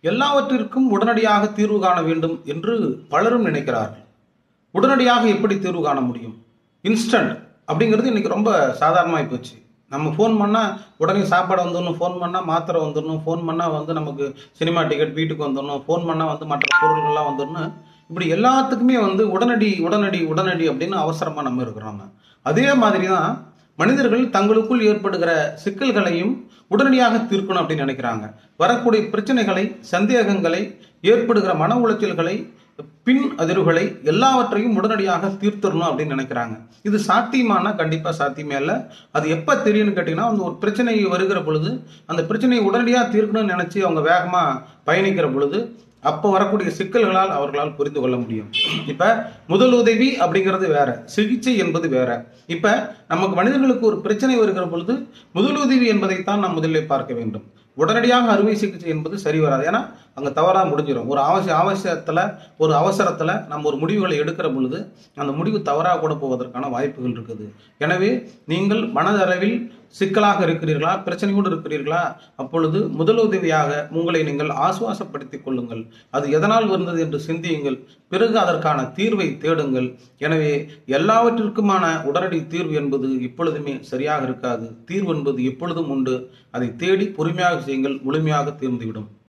எல்லாவற்றிற்கும் உடனடியாக தீர்வு காண வேண்டும் என்று பலரும் நினைக்கிறார்கள் உடனடியாக எப்படி தீர்வு காண முடியும் இன்ஸ்டன்ட் அப்படிங்கிறது இன்னைக்கு ரொம்ப சாதாரணமாகி போச்சு நம்ம ஃபோன் பண்ணால் உடனே சாப்பாடு வந்துடணும் ஃபோன் பண்ணால் மாத்திரை வந்துடணும் ஃபோன் பண்ணால் வந்து நமக்கு சினிமா டிக்கெட் வீட்டுக்கு வந்துடணும் ஃபோன் பண்ணால் வந்து மற்ற பொருள்கள்லாம் வந்துடணும் இப்படி எல்லாத்துக்குமே வந்து உடனடி உடனடி உடனடி அப்படின்னு அவசரமாக நம்ம இருக்கிறோம் நம்ம. அதே மாதிரி தான் மனிதர்கள் தங்களுக்குள் ஏற்படுகிற சிக்கல்களையும் உடனடியாக தீர்க்கணும் அப்படின்னு நினைக்கிறாங்க வரக்கூடிய பிரச்சனைகளை சந்தேகங்களை ஏற்படுகிற மன உளைச்சல்களை பின் அதிர்வுகளை எல்லாவற்றையும் உடனடியாக தீர்த்திடணும் அப்படின்னு நினைக்கிறாங்க இது சாத்தியமானா கண்டிப்பா சாத்தியமே இல்லை அது எப்ப தெரியும்னு கேட்டீங்கன்னா அந்த ஒரு பிரச்சனை வருகிற பொழுது அந்த பிரச்சனையை உடனடியாக தீர்க்கணும்னு நினைச்சு அவங்க வேகமா பயணிக்கிற பொழுது அப்போ வரக்கூடிய சிக்கல்களால் அவர்களால் புரிந்து கொள்ள முடியும் இப்ப முதல் உதவி அப்படிங்கிறது வேற சிகிச்சை என்பது வேற இப்ப நமக்கு மனிதர்களுக்கு ஒரு பிரச்சனை வருகிற பொழுது முதலுதவி என்பதைத்தான் நாம் முதலில் பார்க்க வேண்டும் உடனடியாக அறுவை சிகிச்சை என்பது சரி வராது ஏன்னா அங்க தவறா முடிஞ்சிடும் ஒரு அவசிய அவசியத்துல ஒரு அவசரத்துல நம்ம ஒரு முடிவுகளை எடுக்கிற பொழுது அந்த முடிவு தவறாக கூட போவதற்கான வாய்ப்புகள் இருக்குது எனவே நீங்கள் மனதளவில் சிக்கலாக இருக்கிறீர்களா பிரச்சனையோடு இருக்கிறீர்களா அப்பொழுது முதலுதவியாக உங்களை நீங்கள் ஆசுவாசப்படுத்திக் கொள்ளுங்கள் அது எதனால் வந்தது என்று சிந்தியுங்கள் பிறகு அதற்கான தீர்வை தேடுங்கள் எனவே எல்லாவற்றிற்குமான உடனடி தீர்வு என்பது எப்பொழுதுமே சரியாக இருக்காது தீர்வு என்பது எப்பொழுதும் உண்டு அதை தேடி பொறுமையாக செய்யுங்கள் முழுமையாக தீர்ந்துவிடும்